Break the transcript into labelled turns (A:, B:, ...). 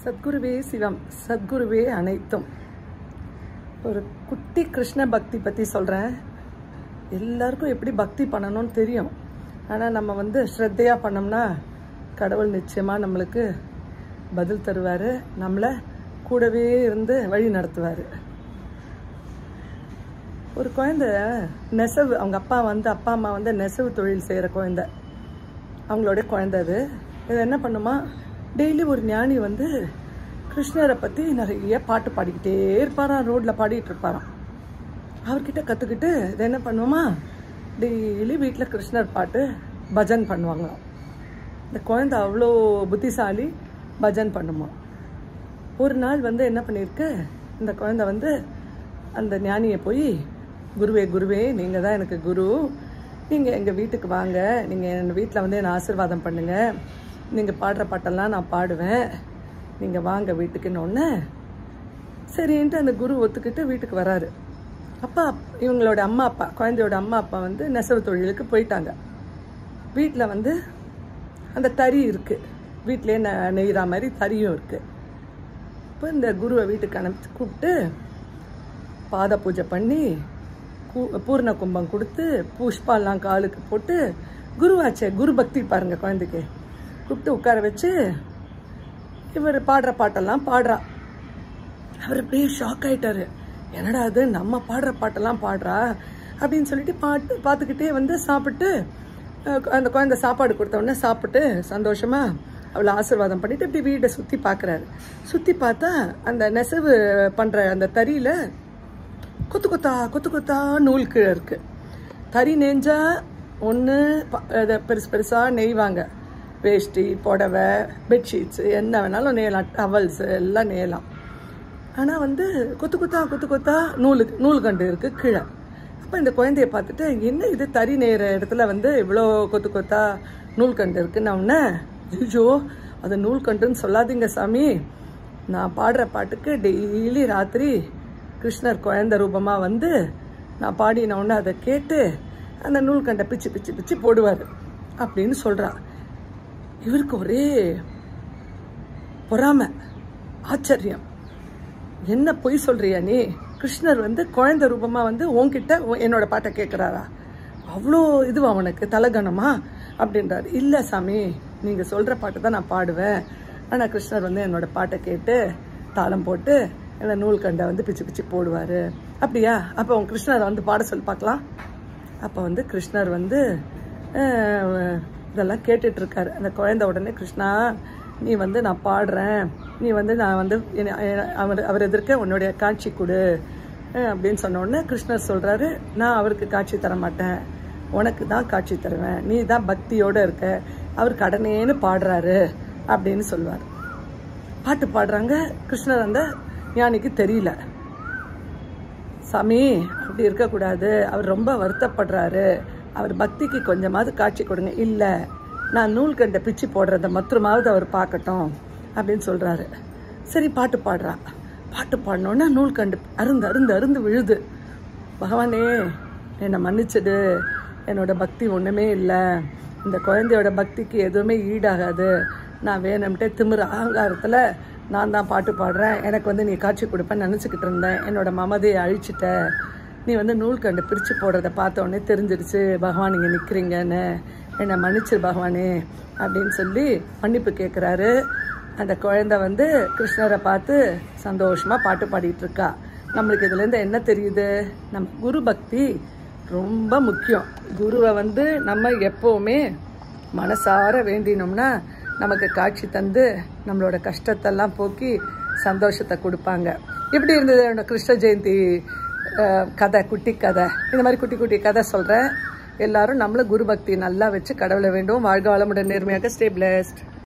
A: சத்குருவே சிவம் சத்குருவே அனைத்தும் ஒரு குட்டி கிருஷ்ண பக்தி பற்றி சொல்கிறேன் எல்லாருக்கும் எப்படி பக்தி பண்ணணும்னு தெரியும் ஆனால் நம்ம வந்து ஸ்ரத்தையாக பண்ணோம்னா கடவுள் நிச்சயமாக நம்மளுக்கு பதில் தருவார் நம்மளை கூடவே இருந்து வழி நடத்துவார் ஒரு குழந்தை நெசவு அவங்க அப்பா வந்து அப்பா அம்மா வந்து நெசவு தொழில் செய்கிற குழந்தை அவங்களோட குழந்தை அது இது என்ன பண்ணுமா டெய்லி ஒரு ஞானி வந்து கிருஷ்ணரை பற்றி நிறைய பாட்டு பாடிக்கிட்டே இருப்பாராம் ரோட்டில் பாடிட்டு இருப்பாராம் அவர்கிட்ட கற்றுக்கிட்டு இது என்ன பண்ணுவோமா டெய்லி வீட்டில் கிருஷ்ணர் பாட்டு பஜன் பண்ணுவாங்களாம் இந்த குழந்தை அவ்வளோ புத்திசாலி பஜன் பண்ணுமா ஒரு நாள் வந்து என்ன பண்ணியிருக்கு இந்த குழந்தை வந்து அந்த ஞானியை போய் குருவே குருவே நீங்கள் தான் எனக்கு குரு நீங்கள் எங்கள் வீட்டுக்கு வாங்க நீங்கள் என் வீட்டில் வந்து என்னை ஆசீர்வாதம் பண்ணுங்கள் நீங்கள் பாடுற பாட்டெல்லாம் நான் பாடுவேன் நீங்கள் வாங்க வீட்டுக்குன்னு ஒன்று சரின்ட்டு அந்த குரு ஒத்துக்கிட்டு வீட்டுக்கு வராரு அப்பா இவங்களோட அம்மா அப்பா குழந்தையோட அம்மா அப்பா வந்து நெசவு தொழிலுக்கு போயிட்டாங்க வீட்டில் வந்து அந்த தறி இருக்குது வீட்டிலே நெ நெய்கிற மாதிரி தறியும் இருக்குது இப்போ இந்த குருவை வீட்டுக்கு அனுப்பிச்சு கூப்பிட்டு பாத பூஜை பண்ணி கூ பூர்ண கும்பம் கொடுத்து புஷ்பாலாம் காலுக்கு போட்டு குருவாச்சே குரு பக்தி பாருங்க குழந்தைக்கு கூப்பிட்டு உட்கார வச்சு இவர் பாடுற பாட்டெல்லாம் பாடுறா அவர் அப்படியே ஷாக் ஆயிட்டாரு என்னடா அது நம்ம பாடுற பாட்டெல்லாம் பாடுறா அப்படின்னு சொல்லிட்டு பாட்டு பார்த்துக்கிட்டே வந்து சாப்பிட்டு அஹ், அந்த குழந்தை சாப்பாடு கொடுத்த உடனே சாப்பிட்டு சந்தோஷமா அவளை ஆசீர்வாதம் பண்ணிட்டு இப்படி வீடை சுற்றி பார்க்குறாரு சுற்றி பார்த்தா அந்த நெசவு பண்ணுற அந்த தறியில் கொத்து கொத்தா கொத்து கொத்தா நூல் கீழே இருக்கு தறி நெஞ்சா ஒன்று பெருசு பெருசாக நெய்வாங்க வேஷ்டி புடவை பெட்ஷீட்ஸு என்ன வேணாலும் நெய்யலாம் டவல்ஸு எல்லாம் நெய்யலாம் ஆனால் வந்து கொத்து கொத்தா கொத்து கொத்தா நூலு நூல் கண்டு இருக்கு கீழே அப்போ இந்த குழந்தைய பார்த்துட்டு என்ன இது தறி நெய்கிற இடத்துல வந்து இவ்வளோ கொத்து கொத்தா நூல் கண்டு இருக்குன்னு உடனே ஐயோ அது நூல் கண்டுன்னு சொல்லாதீங்க சாமி நான் பாடுற பாட்டுக்கு டெய்லி ராத்திரி கிருஷ்ணர் குழந்தை ரூபமாக வந்து நான் பாடின உடனே அதை கேட்டு அந்த நூல்கண்டை பிச்சு பிச்சு பிச்சு போடுவார் அப்படின்னு சொல்கிறா இவருக்கு ஒரே பொறாமை ஆச்சரியம் என்ன பொய் சொல்றியா நீ கிருஷ்ணர் வந்து குழந்தை ரூபமா வந்து உன்கிட்ட உன் என்னோட பாட்டை கேட்குறாரா அவ்வளோ இதுவா அவனுக்கு தலகணமா அப்படின்றாரு இல்லை சாமி நீங்க சொல்ற பாட்டு தான் நான் பாடுவேன் ஆனா கிருஷ்ணர் வந்து என்னோட பாட்டை கேட்டு தாளம் போட்டு என்ன நூல் கண்டை வந்து பிச்சு பிச்சு போடுவாரு அப்படியா அப்போ உன் கிருஷ்ணரை வந்து பாட சொல்லி பார்க்கலாம் அப்போ வந்து கிருஷ்ணர் வந்து அஹ், இதெல்லாம் கேட்டுட்டு இருக்காரு அந்த குழந்தை உடனே கிருஷ்ணா நீ வந்து நான் பாடுறேன் நீ வந்து நான் வந்து என்னை- என்னை- அவர் அவர் எதிர்க்க உன்னுடைய காட்சி கொடு அஹ், அப்படின்னு சொன்ன உடனே கிருஷ்ணர் சொல்றாரு நான் அவருக்கு காட்சி தர மாட்டேன் உனக்கு தான் காட்சி தருவேன் நீ தான் பக்தியோட இருக்க அவர் கடனேன்னு பாடுறாரு அப்படின்னு சொல்லுவார் பாட்டு பாடுறாங்க கிருஷ்ணர் அந்த ஞானிக்கு தெரியல சாமி அப்படி இருக்கக்கூடாது அவர் ரொம்ப வருத்தப்படுறாரு அவர் பக்திக்கு கொஞ்சமாவது காட்சி கொடுங்க இல்லை நான் நூல் கண்ட பிச்சு போடுறத மற்றமாவது அவர் பார்க்கட்டும் அப்படின்னு சொல்றாரு சரி பாட்டு பாடுறா பாட்டு பாடினோன்னா நூல் கண்டு அருந்து அருந்து அருந்து விழுது பகவானே என்னை மன்னிச்சிடு என்னோட பக்தி ஒன்றுமே இல்லை இந்த குழந்தையோட பக்திக்கு எதுவுமே ஈடாகாது நான் வேணும்ட்டே திமிரு அகங்காரத்தில் நான் தான் பாட்டு பாடுறேன் எனக்கு வந்து நீ காட்சி கொடுப்பேன்னு நினச்சிக்கிட்டு இருந்தேன் என்னோட மமதையை அழிச்சிட்ட நீ வந்து நூல் கண்டு பிரித்து போடுறத பார்த்த உடனே தெரிஞ்சிருச்சு பகவான் இங்கே நிற்கிறீங்கன்னு என்னை மன்னிச்சிரு பகவானே அப்படின்னு சொல்லி மன்னிப்பு கேட்குறாரு அந்த குழந்தை வந்து கிருஷ்ணரை பார்த்து சந்தோஷமாக பாட்டு பாடிட்டு இருக்கா நம்மளுக்கு இதுலேருந்து என்ன தெரியுது நம்ம குரு பக்தி ரொம்ப முக்கியம் குருவை வந்து நம்ம எப்போவுமே மனசார வேண்டினோம்னா நமக்கு காட்சி தந்து நம்மளோட கஷ்டத்தெல்லாம் போக்கி சந்தோஷத்தை கொடுப்பாங்க எப்படி இருந்தது என்னோட கிருஷ்ண ஜெயந்தி அஹ், கதை குட்டி கதை இந்த மாதிரி குட்டி குட்டி கதை சொல்கிறேன் எல்லாரும் நம்மள குரு பக்தி நல்லா வச்சு கடவுளை வேண்டும் வாழ்க வளமுடன் நேர்மையாக ஸ்டே பிளஸ்ட்